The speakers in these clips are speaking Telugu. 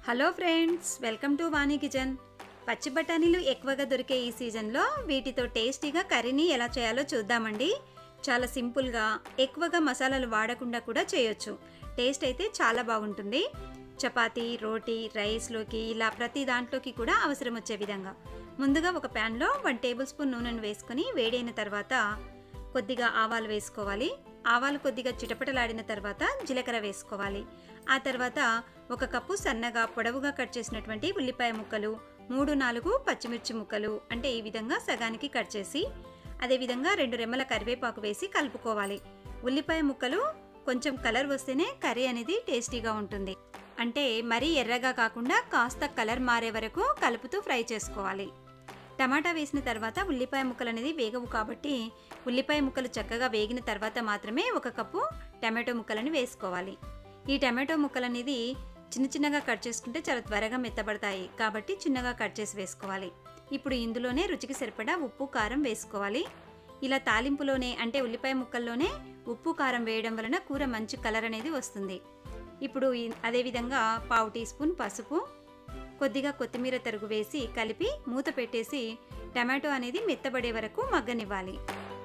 hello friends welcome to Vani kitchen పచ్చి బఠానీలు ఎక్కువగా దొరికే ఈ సీజన్లో వీటితో టేస్టీగా కర్రీని ఎలా చేయాలో చూద్దామండి చాలా సింపుల్గా ఎక్కువగా మసాలాలు వాడకుండా కూడా చేయొచ్చు టేస్ట్ అయితే చాలా బాగుంటుంది చపాతీ రోటీ రైస్లోకి ఇలా ప్రతి దాంట్లోకి కూడా అవసరం వచ్చే విధంగా ముందుగా ఒక ప్యాన్లో వన్ టేబుల్ స్పూన్ నూనెను వేసుకొని వేడైన తర్వాత కొద్దిగా ఆవాలు వేసుకోవాలి ఆవాలు కొద్దిగా చిటపటలాడిన తర్వాత జీలకర్ర వేసుకోవాలి ఆ తర్వాత ఒక కప్పు సన్నగా పొడవుగా కట్ చేసినటువంటి ఉల్లిపాయ ముక్కలు మూడు నాలుగు పచ్చిమిర్చి ముక్కలు అంటే ఈ విధంగా సగానికి కట్ చేసి అదేవిధంగా రెండు రెమ్మల కరివేపాకు వేసి కలుపుకోవాలి ఉల్లిపాయ ముక్కలు కొంచెం కలర్ వస్తేనే కర్రీ అనేది టేస్టీగా ఉంటుంది అంటే మరీ ఎర్రగా కాకుండా కాస్త కలర్ మారే వరకు కలుపుతూ ఫ్రై చేసుకోవాలి టమాటా వేసిన తర్వాత ఉల్లిపాయ ముక్కలు అనేది వేగవు కాబట్టి ఉల్లిపాయ ముక్కలు చక్కగా వేగిన తర్వాత మాత్రమే ఒక కప్పు టమాటో ముక్కలను వేసుకోవాలి ఈ టమాటో ముక్కలు అనేది చిన్న చిన్నగా కట్ చేసుకుంటే చాలా త్వరగా మెత్తబడతాయి కాబట్టి చిన్నగా కట్ చేసి వేసుకోవాలి ఇప్పుడు ఇందులోనే రుచికి సరిపడా ఉప్పు కారం వేసుకోవాలి ఇలా తాలింపులోనే అంటే ఉల్లిపాయ ముక్కల్లోనే ఉప్పు కారం వేయడం వలన కూర మంచి కలర్ అనేది వస్తుంది ఇప్పుడు ఈ- అదేవిధంగా పావు టీ స్పూన్ పసుపు కొద్దిగా కొత్తిమీర తరుగు వేసి కలిపి మూత పెట్టేసి టమాటో అనేది మెత్తబడే వరకు మగ్గనివ్వాలి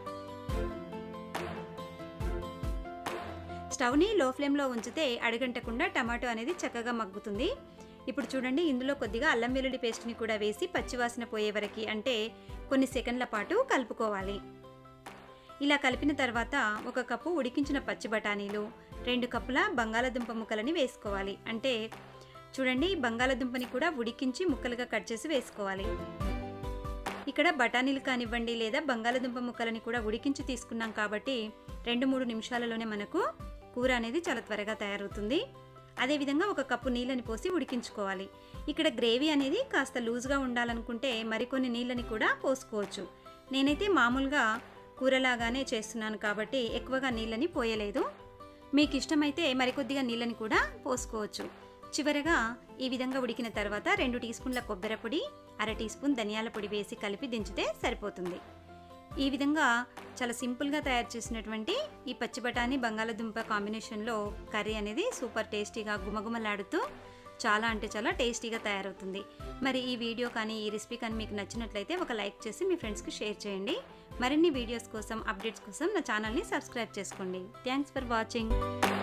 స్టవ్ని లో ఫ్లేమ్లో ఉంచితే అడగంటకుండా టమాటో అనేది చక్కగా మగ్గుతుంది ఇప్పుడు చూడండి ఇందులో కొద్దిగా అల్లం వెల్లుల్లి పేస్ట్ని కూడా వేసి పచ్చివాసన పోయే వరకు అంటే కొన్ని సెకండ్ల పాటు కలుపుకోవాలి ఇలా కలిపిన తర్వాత ఒక కప్పు ఉడికించిన పచ్చి బఠానీలు రెండు కప్పుల బంగాళాదుంప ముక్కలని వేసుకోవాలి అంటే చూడండి బంగాళాదుంపని కూడా ఉడికించి ముక్కలుగా కట్ చేసి వేసుకోవాలి ఇక్కడ బఠానీలు కానివ్వండి లేదా బంగాళాదుంప ముక్కలని కూడా ఉడికించి తీసుకున్నాం కాబట్టి రెండు మూడు నిమిషాలలోనే మనకు కూర అనేది చాలా త్వరగా తయారవుతుంది అదేవిధంగా ఒక కప్పు నీళ్ళని పోసి ఉడికించుకోవాలి ఇక్కడ గ్రేవీ అనేది కాస్త లూజ్గా ఉండాలనుకుంటే మరికొన్ని నీళ్ళని కూడా పోసుకోవచ్చు నేనైతే మామూలుగా కూరలాగానే చేస్తున్నాను కాబట్టి ఎక్కువగా నీళ్ళని పోయలేదు మీకు ఇష్టమైతే మరికొద్దిగా నీళ్ళని కూడా పోసుకోవచ్చు చివరగా ఈ విధంగా ఉడికిన తర్వాత రెండు టీ స్పూన్ల కొబ్బరి పొడి అర టీ స్పూన్ ధనియాల పొడి వేసి కలిపి దించితే సరిపోతుంది ఈ విధంగా చాలా సింపుల్గా తయారు చేసినటువంటి ఈ పచ్చి బఠానీ బంగాళదుంప కాంబినేషన్లో కర్రీ అనేది సూపర్ టేస్టీగా గుమగుమలాడుతూ చాలా అంటే చాలా టేస్టీగా తయారవుతుంది మరి ఈ వీడియో కానీ ఈ రెసిపీ కానీ మీకు నచ్చినట్లయితే ఒక లైక్ చేసి మీ ఫ్రెండ్స్కి షేర్ చేయండి మరిన్ని వీడియోస్ కోసం అప్డేట్స్ కోసం నా ఛానల్ని సబ్స్క్రైబ్ చేసుకోండి థ్యాంక్స్ ఫర్ వాచింగ్